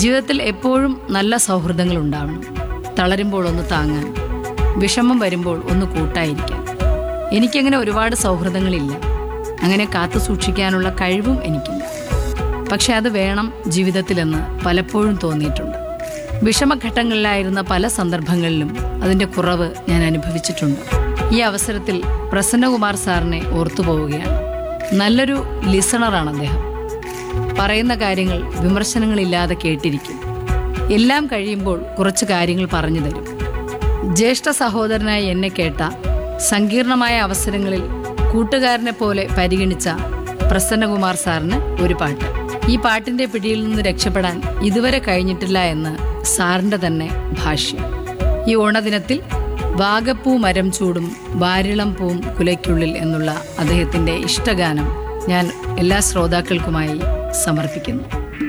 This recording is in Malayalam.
ജീവിതത്തിൽ എപ്പോഴും നല്ല സൗഹൃദങ്ങൾ ഉണ്ടാവണം തളരുമ്പോൾ ഒന്ന് താങ്ങാൻ വിഷമം വരുമ്പോൾ ഒന്ന് കൂട്ടായിരിക്കാൻ എനിക്കങ്ങനെ ഒരുപാട് സൗഹൃദങ്ങളില്ല അങ്ങനെ കാത്തു സൂക്ഷിക്കാനുള്ള കഴിവും എനിക്കില്ല പക്ഷെ അത് വേണം ജീവിതത്തിലെന്ന് പലപ്പോഴും തോന്നിയിട്ടുണ്ട് വിഷമഘട്ടങ്ങളിലായിരുന്ന പല സന്ദർഭങ്ങളിലും അതിൻ്റെ കുറവ് ഞാൻ അനുഭവിച്ചിട്ടുണ്ട് ഈ അവസരത്തിൽ പ്രസന്നകുമാർ സാറിനെ ഓർത്തു പോവുകയാണ് നല്ലൊരു ലിസണറാണ് അദ്ദേഹം പറയുന്ന കാര്യങ്ങൾ വിമർശനങ്ങളില്ലാതെ കേട്ടിരിക്കും എല്ലാം കഴിയുമ്പോൾ കുറച്ച് കാര്യങ്ങൾ പറഞ്ഞു തരും ജ്യേഷ്ഠ സഹോദരനായി എന്നെ കേട്ട സങ്കീർണമായ അവസരങ്ങളിൽ കൂട്ടുകാരനെ പോലെ പരിഗണിച്ച പ്രസന്നകുമാർ സാറിന് ഒരു പാട്ട് ഈ പാട്ടിന്റെ പിടിയിൽ നിന്ന് രക്ഷപ്പെടാൻ ഇതുവരെ കഴിഞ്ഞിട്ടില്ല എന്ന് സാറിന്റെ തന്നെ ഭാഷ്യം ഈ ഓണദിനത്തിൽ വാഗപ്പൂ മരം ചൂടും വാരിളം പൂവും കുലയ്ക്കുള്ളിൽ എന്നുള്ള അദ്ദേഹത്തിന്റെ ഇഷ്ടഗാനം ഞാൻ എല്ലാ ശ്രോതാക്കൾക്കുമായി സമർപ്പിക്കുന്നു